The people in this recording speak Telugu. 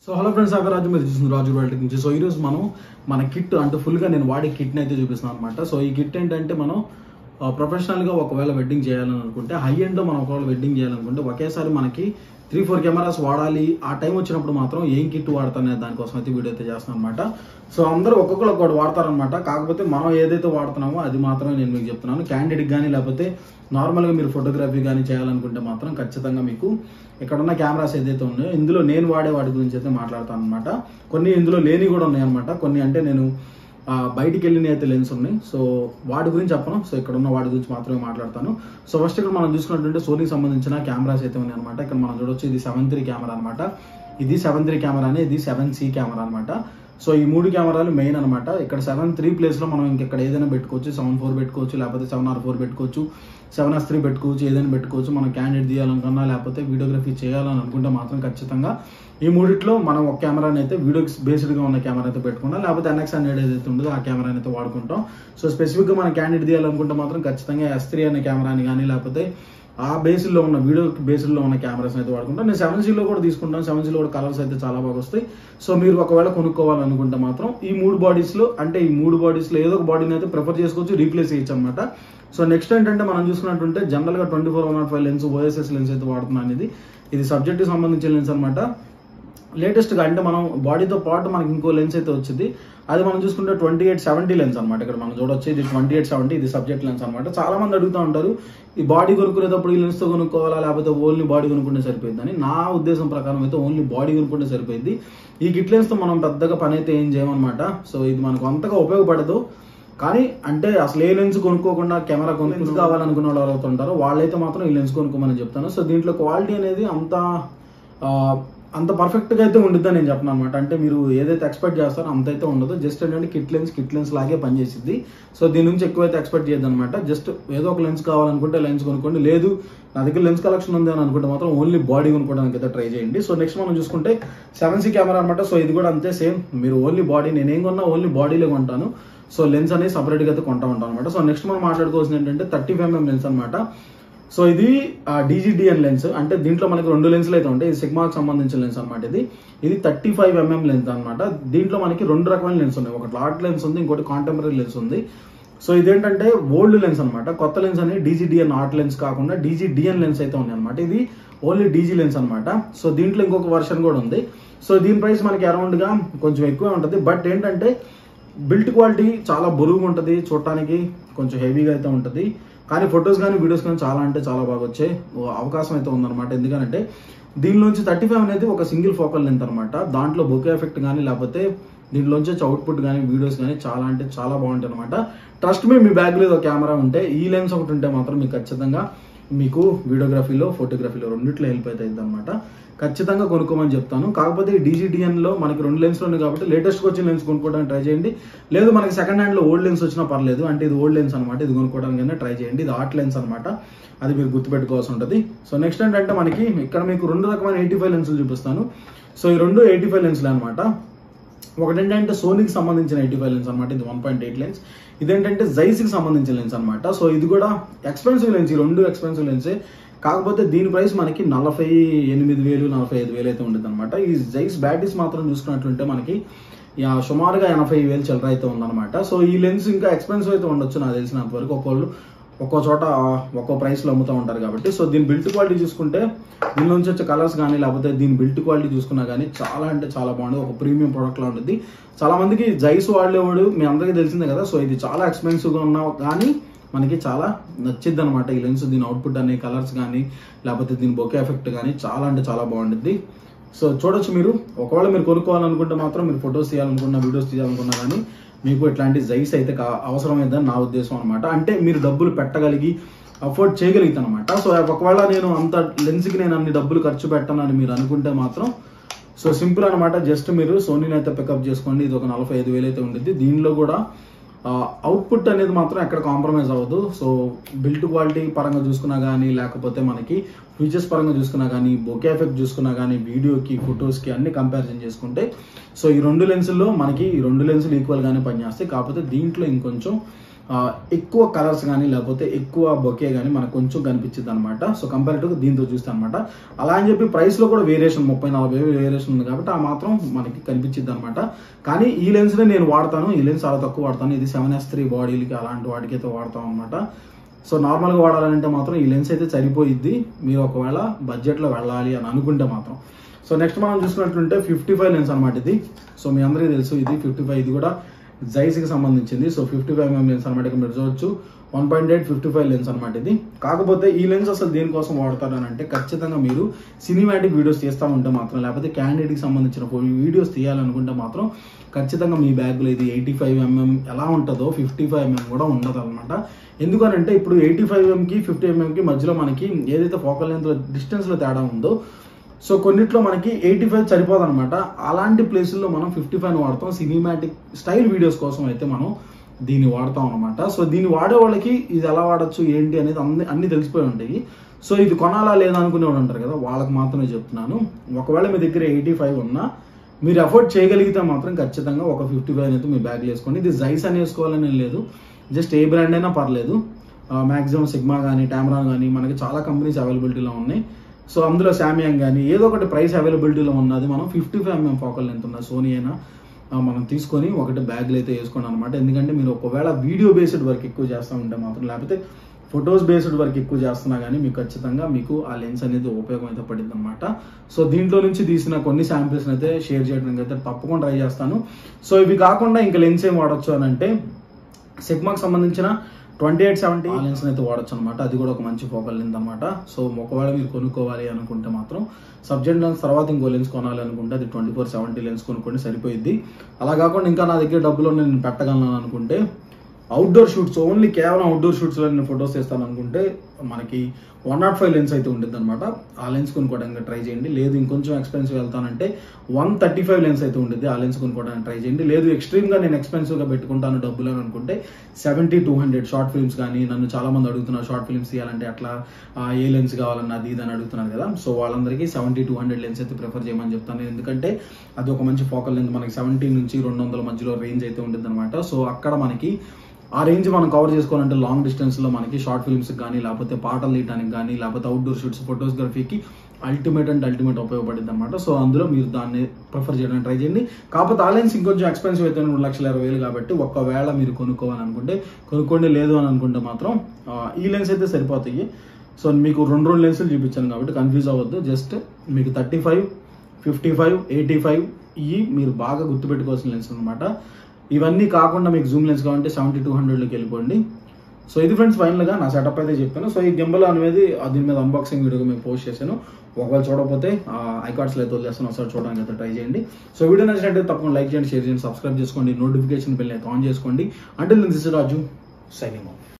సో హలో ఫ్రెండ్స్ అక్కడ రాజు మీరు చూసిన రాజు వరల్డ్ నుంచి సో ఈరోజు మనం మన కిట్ అంటే ఫుల్గా నేను వాడే కిట్ని అయితే చూపిస్తున్నాను అనమాట సో ఈ కిట్ ఏంటంటే మనం ఆ, ప్రొఫెషనల్గా ఒకవేళ వెడ్డింగ్ చేయాలని అనుకుంటే హై ఎండ్లో మనం ఒకవేళ వెడ్డింగ్ చేయాలనుకుంటే ఒకేసారి మనకి త్రీ ఫోర్ కెమెరాస్ వాడాలి ఆ టైం వచ్చినప్పుడు మాత్రం ఏం కిట్ వాడతానే దానికోసం అయితే వీడియో అయితే చేస్తాను అనమాట సో అందరూ ఒక్కొక్కరు ఒకటి వాడతారనమాట కాకపోతే మనం ఏదైతే వాడుతున్నామో అది మాత్రమే నేను మీకు చెప్తున్నాను క్యాండిడేట్ కానీ లేకపోతే నార్మల్గా మీరు ఫోటోగ్రఫీ కానీ చేయాలనుకుంటే మాత్రం ఖచ్చితంగా మీకు ఇక్కడ ఉన్న కెమెరాస్ ఏదైతే ఉన్నాయో ఇందులో నేను వాడే వాటి గురించి అయితే మాట్లాడతాను అనమాట కొన్ని ఇందులో లేని కూడా ఉన్నాయి అనమాట కొన్ని అంటే నేను ఆ, బయటికి వెళ్ళిన అయితే లెన్స్ ఉన్నాయి సో వాటి గురించి చెప్పను సో ఇక్కడ ఉన్న వాటి గురించి మాత్రమే మాట్లాడతాను సో ఫస్ట్ ఇక్కడ మనం చూసుకున్నట్టుంటే సోనీకి సంబంధించిన కెమెరాస్ అయితే ఉన్నాయి అనమాట ఇక్కడ మనం చూడొచ్చు ఇది సెవెన్ త్రీ కెమెరా అనమాట ఇది సెవెన్ త్రీ కెమెరా అని ఇది సెవెన్ సి కెమెరా అనమాట సో ఈ మూడు కెమెరాలు మెయిన్ అనమాట ఇక్కడ సెవెన్ త్రీ ప్లేస్లో మనం ఇంకెక్కడ ఏదైనా పెట్టుకోవచ్చు సెవెన్ ఫోర్ పెట్టుకోవచ్చు లేకపోతే సెవెన్ ఆర్ ఫోర్ పెట్టుకోవచ్చు సెవెన్ ఎస్ త్రీ పెట్టుకోవచ్చు ఏదైనా పెట్టుకోవచ్చు మనం క్యాండిడేట్ తీయాలనుకున్నా లేకపోతే వీడియోగ్రఫీ చేయాలని అనుకుంటే మాత్రం ఖచ్చితంగా ఈ మూడిట్లో మనం ఒక కెమెరాని అయితే వీడియో బేస్డ్గా ఉన్న కెమెరా అయితే పెట్టుకుంటాం లేకపోతే ఎన్ఎక్స్ హండ్రెడ్ ఏదైతే ఉంటుందో ఆ కెమెరాని అయితే వాడుకుంటాం సో స్పెసిఫిక్గా మనం క్యాండిడేట్ తీయాలనుకుంటే మాత్రం ఖచ్చితంగా ఎస్ త్రీ అనే కెమెరాని కానీ లేకపోతే ఆ బేస్లో ఉన్న వీడియో బేస్లో ఉన్న కెమెరాస్ అయితే వాడుకుంటాం నేను సెవెన్ జీలో కూడా తీసుకుంటాను సెవెన్ జీలో కూడా కలర్స్ అయితే చాలా బాగా వస్తాయి సో మీరు ఒకవేళ కొనుక్కోవాలనుకుంటే మాత్రం ఈ మూడు బాడీస్లో అంటే ఈ మూడు బాడీస్లో ఏదో ఒక బాడీని అయితే ప్రిఫర్ చేసుకోవచ్చు రీప్లేస్ చేయొచ్చు అనమాట సో నెక్స్ట్ ఏంటంటే మనం చూసుకున్నట్టుంటే జనరల్గా twenty four one not five lens OSS lens అయితే వాడుతున్నాను అనేది ఇది సబ్జెక్ట్కి సంబంధించిన లెన్స్ అనమాట లేటెస్ట్గా అంటే మనం బాడీతో పాటు మనకి ఇంకో లెన్స్ అయితే వచ్చింది అది మనం చూసుకుంటే ట్వంటీ ఎయిట్ సెవెంటీ లెన్స్ అనమాట ఇక్కడ మనం చూడొచ్చు ఇది ట్వంటీ ఎయిట్ సెవెంటీ ఇది సబ్జెక్ట్ లెన్స్ అనమాట చాలా మంది అడుగుతూ ఉంటారు ఈ బాడీ కొనుక్కునేటప్పుడు ఈ లెన్స్తో కొనుక్కోవాలా లేకపోతే ఓన్లీ బాడీ కొనుక్కుంటే సరిపోయిందని నా ఉద్దేశం ప్రకారం అయితే ఓన్లీ బాడీ కొనుక్కుంటే సరిపోయింది ఈ కిట్ లెన్స్తో మనం పెద్దగా పని అయితే ఏం చేయమన్నమాట సో ఇది మనకు అంతగా ఉపయోగపడదు కానీ అంటే అసలు ఏ లెన్స్ కొనుక్కోకుండా కెమెరా కొను లెన్స్ కావాలనుకున్న వాళ్ళు ఎవరైతే ఉంటారో వాళ్ళైతే మాత్రం ఈ లెన్స్ కొనుక్కోమని చెప్తాను సో దీంట్లో క్వాలిటీ అనేది అంత ఆ, అంత పర్ఫెక్ట్గా అయితే ఉండిద్దని నేను చెప్పను అనమాట అంటే మీరు ఏదైతే ఎక్స్పెక్ట్ చేస్తారో అంత అయితే ఉండదు జస్ట్ ఏంటంటే కిట్ లెన్స్ కిట్ లెన్స్ లాగే పనిచేసింది సో దీని నుంచి ఎక్కువైతే ఎక్స్పెక్ట్ చేయొద్దు అనమాట జస్ట్ ఏదో ఒక లెన్స్ కావాలనుకుంటే లెన్స్ కొనుక్కోండి లేదు నా దగ్గర లెన్స్ కలెక్షన్ ఉంది అని అనుకుంటే మాత్రం ఓన్లీ బాడీ కొనుక్కోవడానికి అయితే ట్రై చేయండి సో నెక్స్ట్ మనం చూసుకుంటే సెవెన్ సి కెమెరా అనమాట సో ఇది కూడా అంతే సేమ్ మీరు ఓన్లీ బాడీ నేనేం కొన్నా ఓన్లీ బాడీలో కొంటాను సో లెన్స్ అనేది సపరేట్గా అయితే కొంటా ఉంటాను అనమాట సో నెక్స్ట్ మనం మాట్లాడుకోవాల్సింది ఏంటంటే థర్టీ ఫైవ్ ఎంఎం లెన్స్ అనమాట సో ఇది డీజీడిఎన్ లెన్స్ అంటే దీంట్లో మనకి రెండు లెన్స్లు అయితే ఉంటాయి ఇది సిగ్మాకి సంబంధించిన లెన్స్ అనమాట ఇది ఇది థర్టీ ఫైవ్ ఎంఎం లెన్స్ అనమాట దీంట్లో మనకి రెండు రకమైన లెన్స్ ఉన్నాయి ఒకటి లాట్ లెన్స్ ఉంది ఇంకోటి కాంటెంపరీ లెన్స్ ఉంది సో ఇదేంటంటే ఓల్డ్ లెన్స్ అనమాట కొత్త లెన్స్ అని డీజీడిఎన్ ఆర్ట్ లెన్స్ కాకుండా డీజీడిఎన్ లెన్స్ అయితే ఉంది అనమాట ఇది ఓన్లీ డీజీ లెన్స్ అనమాట సో దీంట్లో ఇంకొక వర్షన్ కూడా ఉంది సో దీని ప్రైస్ మనకి అరౌండ్ గా కొంచెం ఎక్కువే ఉంటుంది బట్ ఏంటంటే బిల్ట్ క్వాలిటీ చాలా బరువుగా ఉంటుంది చూడటానికి కొంచెం హెవీగా అయితే ఉంటుంది కానీ ఫొటోస్ కానీ వీడియోస్ కానీ చాలా అంటే చాలా బాగా వచ్చే అవకాశం అయితే ఉందన్నమాట ఎందుకంటే దీనిలోంచి థర్టీ ఫైవ్ అనేది ఒక సింగిల్ ఫోకల్ లెంత్ అనమాట దాంట్లో బొకే ఎఫెక్ట్ కానీ లేకపోతే దీంట్లోంచి వచ్చే అవుట్పుట్ కానీ వీడియోస్ కానీ చాలా అంటే చాలా బాగుంటాయి అనమాట ట్రస్ట్ మీ మీ బ్యాగ్లో ఏదో కెమెరా ఉంటే ఈ లెన్స్ ఒకటి ఉంటే మాత్రం మీకు ఖచ్చితంగా మీకు వీడియోగ్రఫీలో ఫోటోగ్రఫీలో రెండిట్లో హెల్ప్ అయితే అనమాట ఖచ్చితంగా కొనుక్కోమని చెప్తాను కాకపోతే ఈ DGDN లో మనకి రెండు లెన్స్లు ఉన్నాయి కాబట్టి లేటెస్ట్గా వచ్చిన లెన్స్ కొనుక్కోవడానికి ట్రై చేయండి లేదు మనకి సెకండ్ హ్యాండ్లో ఓల్డ్ లెన్స్ వచ్చినా పర్లేదు అంటే ఇది ఓల్డ్ లెన్స్ అనమాట ఇది కొనుక్కోవడానికి ట్రై చేయండి ఇది ఆర్ట్ లెన్స్ అనమాట అది మీరు గుర్తుపెట్టుకోవాల్సి ఉంటుంది సో నెక్స్ట్ ఏంటంటే మనకి ఇక్కడ మీకు రెండు రకమైన ఎయిటీ ఫైవ్ లెన్సులు చూపిస్తాను సో ఈ రెండు ఎయిటీ ఫైవ్ లెన్స్లే అనమాట ఒకటి ఏంటంటే సోనీకి సంబంధించిన ఎయిటీ ఫైవ్ లెన్స్ అనమాట ఇది వన్ పాయింట్ ఎయిట్ లెన్స్ ఇదేంటంటే జైస్కి సంబంధించిన లెన్స్ అనమాట సో ఇది కూడా ఎక్స్పెన్సివ్ లెన్స్ ఈ రెండు ఎక్స్పెన్సివ్ లెన్సే కాకపోతే దీని ప్రైస్ మనకి నలభై ఎనిమిది వేలు నలభై ఐదు వేలు అయితే ఉంటుంది అనమాట ఈ జైస్ బ్యాటరీస్ మాత్రం చూసుకున్నట్లుంటే మనకి యా, సుమారుగా ఎనభై వేలు చిల్లర అయితే ఉందన్నమాట సో ఈ లెన్స్ ఇంకా ఎక్స్పెన్సివ్ అయితే ఉండొచ్చు నాకు తెలిసినంత వరకు ఒక్కోళ్ళు ఒక్కో చోట ఒక్కో ప్రైస్లో అమ్ముతూ ఉంటారు కాబట్టి సో దీని బిల్ట్ క్వాలిటీ చూసుకుంటే దీని నుంచి వచ్చే కలర్స్ కానీ లేకపోతే దీని బిల్ట్ క్వాలిటీ చూసుకున్నా కానీ చాలా అంటే చాలా బాగుంది ఒక ప్రీమియం ప్రోడక్ట్ లా ఉంటుంది చాలా మందికి జైస్ వాడేవాడు మీ అందరికీ తెలిసిందే కదా సో ఇది చాలా ఎక్స్పెన్సివ్గా ఉన్నా కానీ మనకి చాలా నచ్చిద్ది అనమాట ఈ లెన్స్ దీని అవుట్పుట్ అనే కలర్స్ కానీ లేకపోతే దీని బొకే ఎఫెక్ట్ కానీ చాలా అంటే చాలా బాగుంటుంది సో చూడొచ్చు మీరు ఒకవేళ మీరు కొనుక్కోవాలనుకుంటే మాత్రం మీరు ఫొటోస్ తీయాలనుకున్నా వీడియోస్ తీయాలనుకున్నా కానీ మీకు ఇట్లాంటి జైస్ అయితే కా- అవసరమైందని నా ఉద్దేశం అనమాట అంటే మీరు డబ్బులు పెట్టగలిగి అఫోర్డ్ చేయగలుగుతాను అనమాట సో ఒకవేళ నేను అంత లెన్స్కి నేను అన్ని డబ్బులు ఖర్చు పెట్టనని మీరు అనుకుంటే మాత్రం సో సింపుల్ అనమాట జస్ట్ మీరు సోనీని అయితే పికప్ చేసుకోండి ఇది ఒక నలభై ఐదు వేలు అయితే ఉండిద్ది దీనిలో కూడా అవుట్పుట్ అనేది మాత్రం ఎక్కడ కాంప్రమైజ్ అవ్వదు సో బిల్ట్ క్వాలిటీ పరంగా చూసుకున్నా కానీ లేకపోతే మనకి ఫీచర్స్ పరంగా చూసుకున్నా కానీ బొకే ఎఫెక్ట్ చూసుకున్నా కానీ వీడియోకి ఫొటోస్కి అన్ని కంపారిజన్ చేసుకుంటే సో ఈ రెండు లెన్సుల్లో మనకి ఈ రెండు లెన్సులు ఈక్వల్గానే పనిచేస్తాయి కాకపోతే దీంట్లో ఇంకొంచెం ఆ, ఎక్కువ కలర్స్ కానీ లేకపోతే ఎక్కువ బొకే కానీ మనకు కొంచెం కనిపించింది అనమాట సో కంపారిటివ్ దీంతో చూస్తే అనమాట అలా అని చెప్పి price లో కూడా వేరియేషన్ ముప్పై నలభై వేరియేషన్ ఉంది కాబట్టి ఆ మాత్రం మనకి కనిపించింది అనమాట కానీ ఈ లెన్స్నే నేను వాడతాను ఈ లెన్స్ చాలా తక్కువ వాడతాను ఇది సెవెన్ ఎస్ త్రీ బాడీలకి అలాంటి వాటికి అయితే వాడతాం అనమాట సో నార్మల్గా వాడాలంటే మాత్రం ఈ లెన్స్ అయితే సరిపోయిద్ది మీరు ఒకవేళ బడ్జెట్లో వెళ్ళాలి అని అనుకుంటే మాత్రం సో నెక్స్ట్ మనం చూసుకున్నట్టుంటే ఫిఫ్టీ ఫైవ్ లెన్స్ అనమాట ఇది సో మీ అందరికీ తెలుసు ఇది ఫిఫ్టీ ఫైవ్ ఇది కూడా జైస్కి సంబంధించింది so fifty five mm lens అనమాట ఇక్కడ మీరు చూడొచ్చు one point eight fifty five lens అనమాట ఇది కాకపోతే ఈ లెన్స్ అసలు దేనికోసం వాడతారు అని అంటే ఖచ్చితంగా మీరు సినిమాటిక్ వీడియోస్ చేస్తూ ఉంటే మాత్రం లేకపోతే క్యాండిడేట్కి సంబంధించిన వీడియోస్ తీయాలనుకుంటే మాత్రం ఖచ్చితంగా మీ బ్యాగ్లో ఇది ఎయిటీ ఫైవ్ ఎంఎం ఎలా ఉంటుందో ఫిఫ్టీ ఫైవ్ ఎంఎం కూడా ఉండదు అనమాట ఎందుకనంటే ఇప్పుడు ఎయిటీ ఫైవ్ ఎంకి ఫిఫ్టీ ఎంఎంకి మధ్యలో మనకి ఏదైతే ఫోకల్ లెంత్ డిస్టెన్స్లో తేడా ఉందో సో కొన్నిట్లో మనకి ఎయిటీ ఫైవ్ సరిపోదు అనమాట అలాంటి ప్లేసుల్లో మనం ఫిఫ్టీ ఫైవ్ వాడతాం సినిమాటిక్ స్టైల్ వీడియోస్ కోసం అయితే మనం దీన్ని వాడతాం అనమాట సో దీన్ని వాడే వాళ్ళకి ఇది ఎలా వాడచ్చు ఏంటి అనేది అన్ని అన్ని తెలిసిపోయి ఉంటాయి సో ఇది కొనాలా లేదా అనుకునే వాళ్ళు ఉంటారు కదా వాళ్ళకి మాత్రమే చెప్తున్నాను ఒకవేళ మీ దగ్గర ఎయిటీ ఫైవ్ ఉన్నా మీరు అఫోర్డ్ చేయగలిగితే మాత్రం ఖచ్చితంగా ఒక ఫిఫ్టీ ఫైవ్ అయితే మీ బ్యాగ్లో వేసుకోండి ఇది జైస్ అని వేసుకోవాలని ఏం లేదు జస్ట్ ఏ బ్రాండ్ అయినా పర్లేదు మ్యాక్సిమం సిగ్మా కానీ టామ్రాన్ కానీ మనకి చాలా కంపెనీస్ అవైలబిలిటీలో ఉన్నాయి సో అందులో శామియాంగ్ కానీ ఏదో ఒకటి ప్రైస్ అవైలబిలిటీలో ఉన్నది మనం ఫిఫ్టీ ఫైవ్ ఎంఎం ఫోకల్ ఎంత ఉన్న సోనీ అయినా ఆ, మనం తీసుకొని ఒకటి బ్యాగ్లో అయితే వేసుకోండి అనమాట ఎందుకంటే మీరు ఒకవేళ వీడియో బేస్డ్ వర్క్ ఎక్కువ చేస్తూ ఉంటే మాత్రం లేకపోతే ఫొటోస్ బేస్డ్ వర్క్ ఎక్కువ చేస్తున్నా కానీ మీకు ఖచ్చితంగా మీకు ఆ లెన్స్ అనేది ఉపయోగం అయితే పడింది అనమాట సో దీంట్లో నుంచి తీసిన కొన్ని శాంపిల్స్ అయితే షేర్ చేయడానికి అయితే తప్పకుండా ట్రై చేస్తాను సో ఇవి కాకుండా ఇంకా లెన్స్ ఏం వాడచ్చు అని అంటే సిగ్మాకి సంబంధించిన ట్వంటీ ఎయిట్ సెవెంటీ లెన్స్ అయితే వాడచ్చు అనమాట అది కూడా ఒక మంచి ఫోకల్ లెన్స్ అనమాట సో ఒకవేళ మీరు కొనుక్కోవాలి అనుకుంటే మాత్రం సబ్జెక్ట్ లెన్స్ తర్వాత ఇంకో లెన్స్ కొనాలి అనుకుంటే అది ట్వంటీ ఫోర్ సెవెంటీ లెన్స్ కొనుక్కోండి సరిపోయిద్ది అలా కాకుండా ఇంకా నా దగ్గర డబ్బులు ఉన్నాయి, నేను పెట్టగలను అనుకుంటే అవుట్డోర్ షూట్స్ ఓన్లీ కేవలం అవుట్డోర్ షూట్స్లో నేను ఫొటోస్ తీస్తాను అనుకుంటే మనకి వన్ నాట్ ఫైవ్ లెన్స్ అయితే ఉంటుంది అనమాట ఆ లెన్స్ కొనుక్కోవడానికి ట్రై చేయండి లేదు ఇంకొంచెం ఎక్స్పెన్సివ్ వెళ్తానంటే వన్ థర్టీ ఫైవ్ లెన్స్ అయితే ఉంటుంది ఆ లెన్స్ కొనుక్కోవడానికి ట్రై చేయండి లేదు ఎక్స్ట్రీమ్గా నేను ఎక్స్పెన్సివ్గా పెట్టుకుంటాను డబ్బులు అని అనుకుంటే seventy two hundred short films కానీ నన్ను చాలా మంది అడుగుతున్నారు షార్ట్ ఫిల్మ్స్ తీయాలంటే అట్లా ఆ, ఏ లెన్స్ కావాలన్నా అది ఇది అని అడుగుతున్నారు కదా సో వాళ్ళందరికీ సెవెంటీ టూ హండ్రెడ్ లెన్స్ అయితే ప్రిఫర్ చేయమని చెప్తాను ఎందుకంటే అది ఒక మంచి ఫోకల్ లెన్స్ మనకి సెవెంటీ నుంచి రెండు వందల మధ్యలో రేంజ్ అయితే ఉంటుంది అనమాట సో అక్కడ మనకి ఆ రేంజ్ మనం కవర్ చేసుకోవాలంటే లాంగ్ డిస్టెన్స్ లో మనకి షార్ట్ ఫిల్మ్స్ కానీ లేకపోతే పాటలు తీయడానికి కానీ లేకపోతే అవుట్డోర్ షూట్స్ ఫోటోగ్రఫీకి అల్టిమేట్ అంటే అల్టిమేట్ ఉపయోగపడింది అనమాట సో అందులో మీరు దాన్ని ప్రిఫర్ చేయడానికి ట్రై చేయండి కాకపోతే ఆ లెన్స్ ఇంకొంచెం ఎక్స్పెన్సివ్ అయితే మూడు లక్షల ఇరవై వేలు కాబట్టి ఒకవేళ మీరు కొనుక్కోవాలని అనుకుంటే కొనుక్కోండి లేదు అని అనుకుంటే మాత్రం ఆ, ఈ లెన్స్ అయితే సరిపోతాయి సో మీకు రెండు రెండు లెన్సులు చూపించాను కాబట్టి కన్ఫ్యూజ్ అవ్వద్దు జస్ట్ మీకు thirty five fifty five eighty five ఇవి మీరు బాగా గుర్తుపెట్టుకోవాల్సిన లెన్స్ అనమాట ఇవన్నీ కాకుండా మీకు జూమ్ లెన్స్ కావాలంటే సెవెంటీ టూ హండ్రెడ్లోకి వెళ్ళిపోండి సో ఇది ఫ్రెండ్స్ ఫైనల్గా నా సెటప్ అయితే చెప్పాను సో ఈ గింబల్ అనేది ఆ దీని మీద అన్బాక్సింగ్ వీడియో మీకు పోస్ట్ చేశాను ఒకవేళ చూడకపోతే ఐకార్డ్స్లో అయితే వదిలేస్తాను ఒకసారి చూడడానికి అయితే ట్రై చేయండి సో వీడియో నచ్చినట్టయితే తప్పకుండా లైక్ చేయండి షేర్ చేయండి సబ్స్క్రైబ్ చేసుకోండి నోటిఫికేషన్ బిల్ అయితే ఆన్ చేసుకోండి అంటే నేను దిస్ రాజు సైనింగ్ ఆఫ్